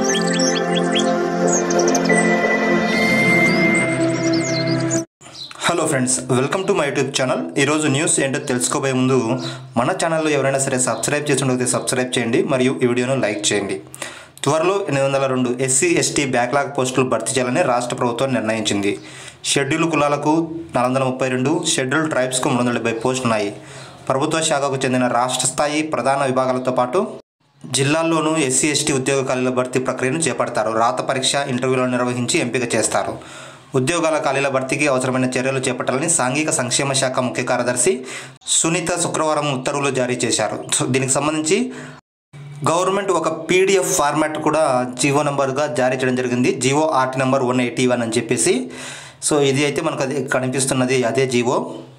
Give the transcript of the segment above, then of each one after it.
hello friends welcome to my YouTube channel ఈరోజు news ఏంటో తెలుసుకోబోయే ముందు మన ఛానల్లో ఎవరైనా సరే సబ్స్క్రైబ్ చేసి ఉండకపోతే సబ్స్క్రైబ్ చేయండి మరియు ఈ వీడియోను లైక్ చేయండి త్వరలో ఎనిమిది వందల రెండు ఎస్సీ ఎస్టీ బ్యాక్లాగ్ పోస్టులు భర్తీ చేయాలని రాష్ట్ర ప్రభుత్వం నిర్ణయించింది షెడ్యూల్ కులాలకు నాలుగు వందల ముప్పై రెండు షెడ్యూల్ ట్రైబ్స్కు మూడు వందల డెబ్బై పోస్టులు ఉన్నాయి ప్రభుత్వ శాఖకు చెందిన రాష్ట్ర స్థాయి ప్రధాన విభాగాలతో పాటు జిల్లాల్లోనూ ఎస్సీ ఎస్టీ ఉద్యోగ ఖాళీల భర్తీ ప్రక్రియను చేపడతారు రాత పరీక్ష ఇంటర్వ్యూలను నిర్వహించి ఎంపిక చేస్తారు ఉద్యోగాల ఖాళీల భర్తీకి అవసరమైన చర్యలు చేపట్టాలని సాంఘిక సంక్షేమ శాఖ ముఖ్య కార్యదర్శి సునీత శుక్రవారం ఉత్తర్వులు జారీ చేశారు సో దీనికి సంబంధించి గవర్నమెంట్ ఒక పీడిఎఫ్ ఫార్మాట్ కూడా జీవో నెంబర్గా జారీ చేయడం జరిగింది GO RT number one eighty one అని చెప్పేసి సో ఇది అయితే మనకు అది కనిపిస్తున్నది అదే జీవో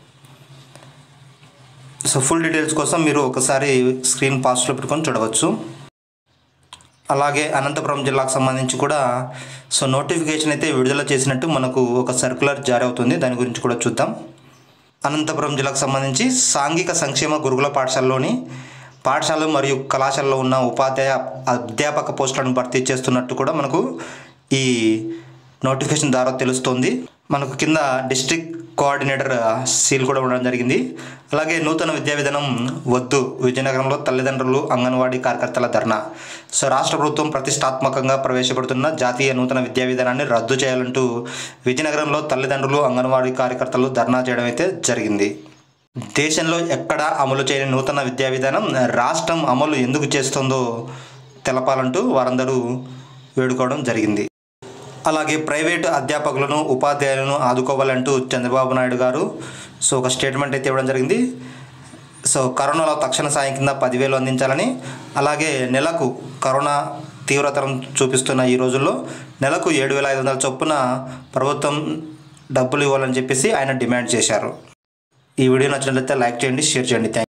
సో ఫుల్ డీటెయిల్స్ కోసం మీరు ఒకసారి స్క్రీన్ పాస్ట్లో పెట్టుకొని చూడవచ్చు అలాగే అనంతపురం జిల్లాకు సంబంధించి కూడా సో నోటిఫికేషన్ అయితే విడుదల చేసినట్టు మనకు ఒక సర్క్యులర్ జారీ అవుతుంది దాని గురించి కూడా చూద్దాం అనంతపురం జిల్లాకు సంబంధించి సాంఘిక సంక్షేమ గురుకుల పాఠశాలలోని పాఠశాలలు మరియు కళాశాలలో ఉన్న ఉపాధ్యాయ అధ్యాపక పోస్టులను భర్తీ చేస్తున్నట్టు కూడా మనకు ఈ నోటిఫికేషన్ ద్వారా తెలుస్తుంది మనకు కింద డిస్ట్రిక్ట్ కోఆర్డినేటర్ సీల్ కూడా ఉండడం జరిగింది అలాగే నూతన విద్యా విధానం వద్దు విజయనగరంలో తల్లిదండ్రులు అంగన్వాడీ కార్యకర్తల ధర్నా సో రాష్ట్ర ప్రభుత్వం ప్రతిష్టాత్మకంగా ప్రవేశపెడుతున్న జాతీయ నూతన విద్యా విధానాన్ని రద్దు చేయాలంటూ విజయనగరంలో తల్లిదండ్రులు అంగన్వాడీ కార్యకర్తలు ధర్నా చేయడం అయితే జరిగింది దేశంలో ఎక్కడా అమలు చేయని నూతన విద్యా విధానం రాష్ట్రం అమలు ఎందుకు చేస్తుందో తెలపాలంటూ వారందరూ వేడుకోవడం జరిగింది అలాగే ప్రైవేటు అధ్యాపకులను ఉపాధ్యాయులను ఆదుకోవాలంటూ చంద్రబాబు నాయుడు గారు సో ఒక స్టేట్మెంట్ అయితే ఇవ్వడం జరిగింది సో కరోనాలో తక్షణ సాయం కింద పదివేలు అందించాలని అలాగే నెలకు కరోనా తీవ్రతరం చూపిస్తున్న ఈ రోజుల్లో నెలకు ఏడు వేల ఐదు వందల చొప్పున ప్రభుత్వం డబ్బులు ఇవ్వాలని చెప్పేసి ఆయన డిమాండ్ చేశారు ఈ వీడియో నచ్చినట్లయితే లైక్ చేయండి షేర్ చేయండి థ్యాంక్